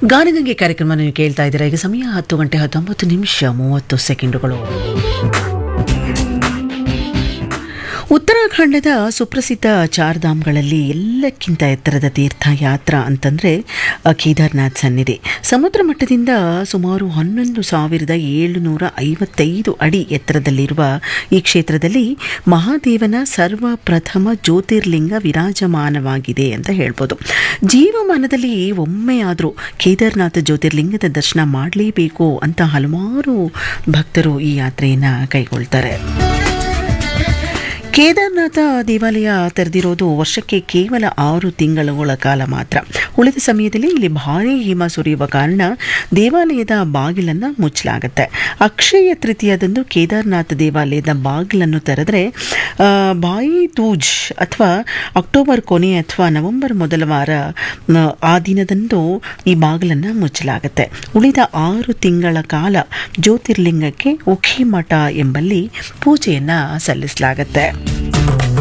ಗಾನಗಂಗೆ ಕಾರ್ಯಕ್ರಮ ನೀವು ಕೇಳ್ತಾ ಇದ್ದೀರಾ ಈಗ ಸಮಯ ಹತ್ತು ಗಂಟೆ ಹತ್ತೊಂಬತ್ತು ನಿಮಿಷ ಮೂವತ್ತು ಸೆಕೆಂಡುಗಳು ಉತ್ತರಾಖಂಡದ ಸುಪ್ರಸಿದ್ಧ ಚಾರ್ಧಾಮ್ಗಳಲ್ಲಿ ಎಲ್ಲಕ್ಕಿಂತ ಎತ್ತರದ ತೀರ್ಥಯಾತ್ರ ಅಂತಂದರೆ ಕೇದಾರ್ನಾಥ್ ಸನ್ನಿಧಿ ಸಮುದ್ರ ಮಟ್ಟದಿಂದ ಸುಮಾರು ಹನ್ನೊಂದು ಸಾವಿರದ ಏಳುನೂರ ಐವತ್ತೈದು ಅಡಿ ಎತ್ತರದಲ್ಲಿರುವ ಈ ಕ್ಷೇತ್ರದಲ್ಲಿ ಮಹಾದೇವನ ಸರ್ವಪ್ರಥಮ ಜ್ಯೋತಿರ್ಲಿಂಗ ವಿರಾಜಮಾನವಾಗಿದೆ ಅಂತ ಹೇಳ್ಬೋದು ಜೀವಮಾನದಲ್ಲಿ ಒಮ್ಮೆಯಾದರೂ ಕೇದಾರ್ನಾಥ ಜ್ಯೋತಿರ್ಲಿಂಗದ ದರ್ಶನ ಮಾಡಲೇಬೇಕು ಅಂತ ಹಲವಾರು ಭಕ್ತರು ಈ ಯಾತ್ರೆಯನ್ನು ಕೈಗೊಳ್ತಾರೆ ಕೇದಾರ್ನಾಥ ದೇವಾಲಯ ತೆರೆದಿರೋದು ವರ್ಷಕ್ಕೆ ಕೇವಲ ಆರು ತಿಂಗಳುಗಳ ಕಾಲ ಮಾತ್ರ ಉಳಿದ ಸಮಯದಲ್ಲಿ ಇಲ್ಲಿ ಭಾರೀ ಹಿಮ ಸುರಿಯುವ ಕಾರಣ ದೇವಾಲಯದ ಬಾಗಿಲನ್ನು ಮುಚ್ಚಲಾಗುತ್ತೆ ಅಕ್ಷಯ ತೃತೀಯದಂದು ಕೇದಾರ್ನಾಥ ದೇವಾಲಯದ ಬಾಗಿಲನ್ನು ತೆರೆದರೆ ಆ, ಬಾಯಿ ತೂಜ್ ಅಥವಾ ಅಕ್ಟೋಬರ್ ಕೊನೆ ಅಥವಾ ನವೆಂಬರ್ ಮೊದಲ ವಾರ ನ, ಆ ದಿನದಂದು ಈ ಬಾಗಿಲನ್ನು ಮುಚ್ಚಲಾಗುತ್ತೆ ಉಳಿದ ಆರು ತಿಂಗಳ ಕಾಲ ಜ್ಯೋತಿರ್ಲಿಂಗಕ್ಕೆ ಉಖಿಮಠ ಎಂಬಲ್ಲಿ ಪೂಜೆಯನ್ನು ಸಲ್ಲಿಸಲಾಗುತ್ತೆ